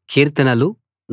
కీర్తనలు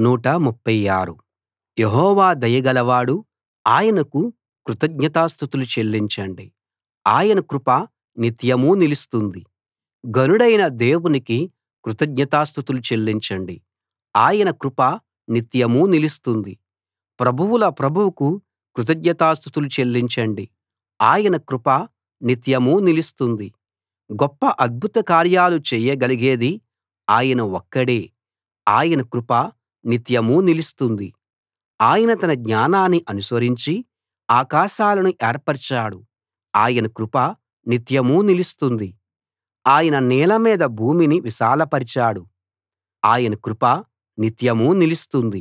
136 యెహోవా దయగలవాడు ఆయనకు కృతజ్ఞతాస్తుతులు చెల్లించండి ఆయన కృప నిత్యమూ నిలుస్తుంది ఘనుడైన దేవునికి కృతజ్ఞతాస్తుతులు చెల్లించండి ఆయన కృప నిత్యమూ నిలుస్తుంది ప్రభువుల ప్రభువుకు కృతజ్ఞతాస్తుతులు చెల్లించండి ఆయన కృప నిత్యమూ నిలుస్తుంది గొప్ప అద్భుత కార్యాలు చేయగలిగేది ఆయన ఒక్కడే ఆయన కృప నిత్యమూ నిలుస్తుంది ఆయన తన జ్ఞానాన్ని అనుసరించి ఆకాశాలను ఏర్పరచాడు ఆయన కృప నిత్యమూ నిలుస్తుంది ఆయన నీళ్ల మీద భూమిని విశాలపరిచాడు ఆయన కృప నిత్యమూ నిలుస్తుంది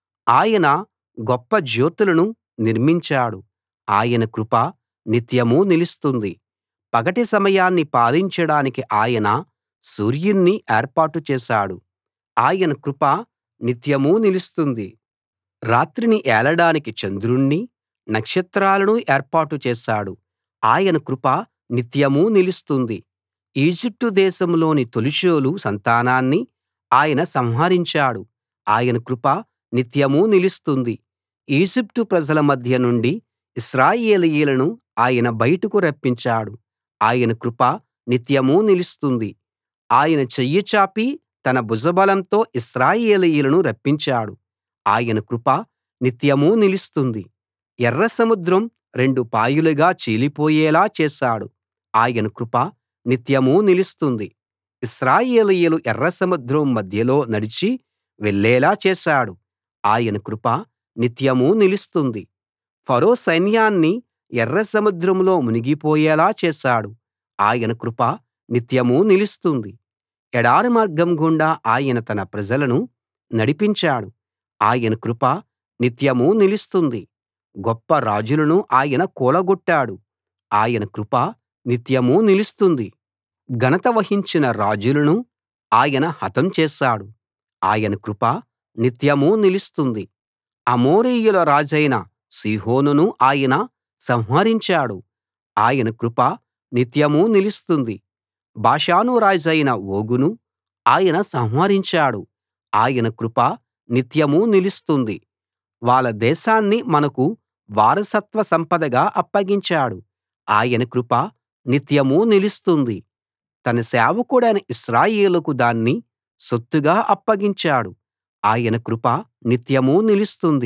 ఆయన గొప్ప జ్యోతులను నిర్మించాడు ఆయన కృప నిత్యమూ నిలుస్తుంది పగటి సమయాన్ని పాలించడానికి ఆయన సూర్యుణ్ణి ఏర్పాటు చేశాడు ఆయన కృప నిత్యమూ నిలుస్తుంది రాత్రిని ఏలడానికి చంద్రుణ్ణి నక్షత్రాలను ఏర్పాటు చేశాడు ఆయన కృప నిత్యమూ నిలుస్తుంది ఈజిప్టు దేశంలోని తొలిచూలు సంతానాన్ని ఆయన సంహరించాడు ఆయన కృప నిత్యమూ నిలుస్తుంది ఈజిప్టు ప్రజల మధ్య నుండి ఇశ్రాయేలీయులను ఆయన బయటకు రప్పించాడు ఆయన కృప నిత్యమూ నిలుస్తుంది ఆయన చెయ్యి చాపి తన భుజబలంతో ఇశ్రాయేలీయులను రప్పించాడు ఆయన కృప నిత్యమూ నిలుస్తుంది ఎర్ర సముద్రం రెండు పాయలుగా చీలిపోయేలా చేశాడు ఆయన కృప నిత్యమూ నిలుస్తుంది ఇశ్రాయేలీయులు ఎర్ర సముద్రం మధ్యలో నడిచి వెళ్ళేలా చేశాడు ఆయన కృప నిత్యమూ నిలుస్తుంది ఫరో సైన్యాన్ని ఎర్ర సముద్రంలో మునిగిపోయేలా చేశాడు ఆయన కృప నిత్యమూ నిలుస్తుంది ఎడారి మార్గం గుండా ఆయన తన ప్రజలను నడిపించాడు ఆయన కృప నిత్యమూ నిలుస్తుంది గొప్ప రాజులను ఆయన కూలగొట్టాడు ఆయన కృప నిత్యమూ నిలుస్తుంది ఘనత వహించిన రాజులను ఆయన హతం చేశాడు ఆయన కృప నిత్యమూ నిలుస్తుంది అమోరీయుల రాజైన సీహోనును ఆయన సంహరించాడు ఆయన కృప నిత్యమూ నిలుస్తుంది బాషాను రాజైన ఓగును ఆయన సంహరించాడు ఆయన కృప నిత్యమూ నిలుస్తుంది వాళ్ళ దేశాన్ని మనకు వారసత్వ సంపదగా అప్పగించాడు ఆయన కృప నిత్యమూ నిలుస్తుంది తన సేవకుడైన ఇశ్రాయేలుకు దాన్ని సొత్తుగా అప్పగించాడు ఆయన కృప నిత్యమూ నిలుస్తుంది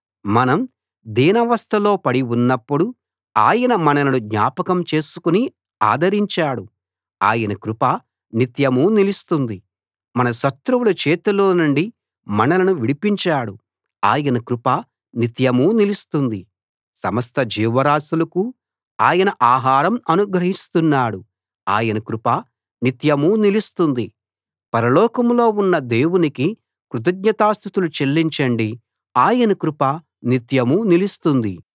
మనం దీనావస్థలో పడి ఉన్నప్పుడు ఆయన మనలను జ్ఞాపకం చేసుకుని ఆదరించాడు ఆయన కృప నిత్యమూ నిలుస్తుంది మన శత్రువుల చేతిలో నుండి మనలను విడిపించాడు ఆయన కృప నిత్యమూ నిలుస్తుంది సమస్త జీవరాశులకు ఆయన ఆహారం అనుగ్రహిస్తున్నాడు ఆయన కృప నిత్యమూ నిలుస్తుంది పరలోకంలో ఉన్న దేవునికి కృతజ్ఞతాస్తుతులు చెల్లించండి ఆయన కృప నిత్యమూ నిలుస్తుంది